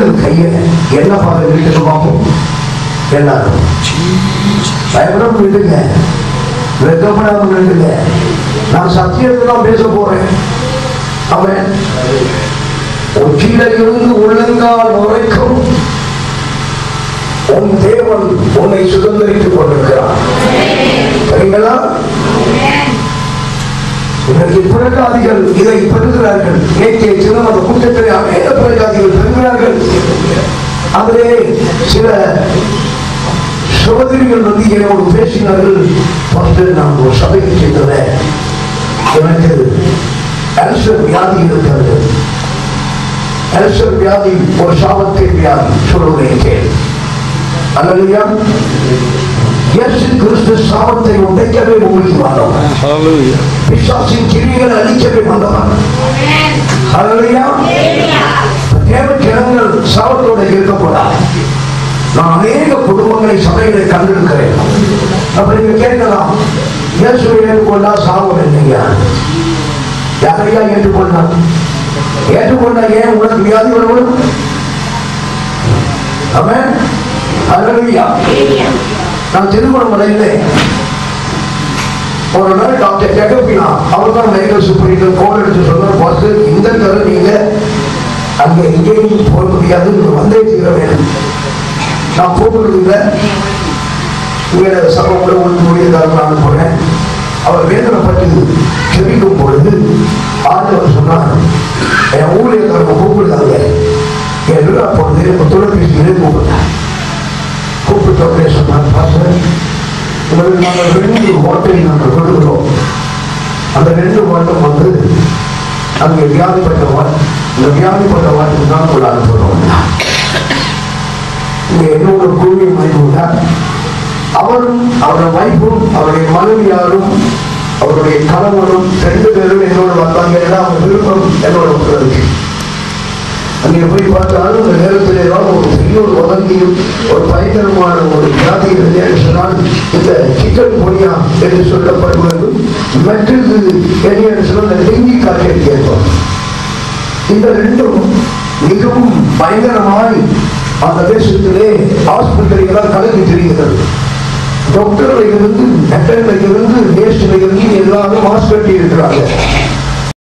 உங்கள் கையை என்ன பார்க்க வீட்டுக்கு பார்ப்போம் எல்லாரும் பயப்படாம விடுங்க வெக்கப்படாம விடுங்க நான் சத்தியத்தை தான் பேச போறேன் அவன் உச்சியிலிருந்து உள்ளங்கால் வரைக்கும் உன் தேவன் உன்னை சுதந்திரித்துக் கொண்டிருக்கிறார் சரிங்களா இன்றைக்கு பிரகாதிகள் இதை பெறுகிறார்கள் நேற்றைய தினம் அந்த கூட்டத்தில் அநேக பிரகாதிகள் பெறுகிறார்கள் அதிலே சில சகோதரிகள் வந்து என்னோடு பேசினார்கள் ஃபர்ஸ்ட் நான் ஒரு சபைக்கு சென்றேன் எனக்கு அல்சர் வியாதி இருக்கிறது அல்சர் வியாதி ஒரு சாபத்தை வியாதி சொல்லுகிறேன் கேள் அல்லையா இயேசு கிறிஸ்து சாபத்தை உடைக்கவே உங்களுக்கு வந்தவர் Hallelujah. பிசாசின் கிரிகளை அழிக்கவே வந்தவர் அல்லையா தேவ ஜனங்கள் சாபத்தோட இருக்கக்கூடாது நான் அநேக குடும்பங்களை சபைகளை கண்டிருக்கிறேன் அப்ப நீங்க கேட்கலாம் இயேசுவை ஏற்றுக்கொண்டா சாபம் இல்லைங்க யாரையா ஏற்றுக்கொண்டா ஏற்றுக்கொண்டா ஏன் உனக்கு வியாதி வரணும் அவன் அல்லையா நான் திருமணமடையில ஒரு நாள் டாக்டர் ஜெகப்பினா அவர் தான் மெடிக்கல் சூப்பரிண்டர் கோல் எடுத்து சொன்னார் பாஸ் இந்த தடவை நீங்க அங்க எங்கேயும் போக முடியாது நீங்க வந்தே தீர வேண்டும் நான் போகிறது இல்லை இங்கே சபை கூட ஒன்று முடியதாக நான் போனேன் அவர் வேதனைப்பட்டு செபிக்கும் பொழுது ஆண்டவர் சொன்னார் என் ஊழியக்காரங்க கூப்பிடுதாங்க என்று அப்பொழுது தொலைபேசியிலே கூப்பிட்டார் கூப்பிட்ட உடனே சொன்னார் பாஸ்டர் உங்களுக்கு நாங்கள் ரெண்டு ஓட்டை நாங்கள் கொடுக்கிறோம் அந்த ரெண்டு ஓட்டம் வந்து அங்கே வியாதிப்பட்ட வாட் இந்த வியாதிப்பட்ட வாட்டுக்கு தான் உங்களை அனுப்புகிறோம் இங்கே என்னோட குழுவை மைவுள்ளார் அவரும் அவருடைய வைஃபும் அவருடைய மனைவியாரும் அவருடைய கணவரும் ரெண்டு பேரும் என்னோட வந்தாங்க ஏன்னா அவங்க விருப்பம் என்னோட இருக்கிறது அங்கே போய் பார்த்தாலும் இந்த நேரத்தில் ஏதாவது ஒரு பெரிய ஒரு வதந்தியும் ஒரு பயங்கரமான ஒரு வியாதி இருந்தேன்னு சொன்னால் இந்த சிக்கன் பொடியா என்று சொல்லப்படுவது மற்றது என்ன சொன்னால் இந்த டெங்கி காய்ச்சல் கேட்போம் இந்த ரெண்டும் மிகவும் பயங்கரமாய் அந்த தேசத்திலே ஆஸ்பத்திரிகளால் கலந்து தெரிகிறது டாக்டர்ல இருந்து நெட்டர்ல இருந்து நேஸ்ட்ல இருந்து எல்லாரும் மாஸ்க் கட்டி இருக்கிறாங்க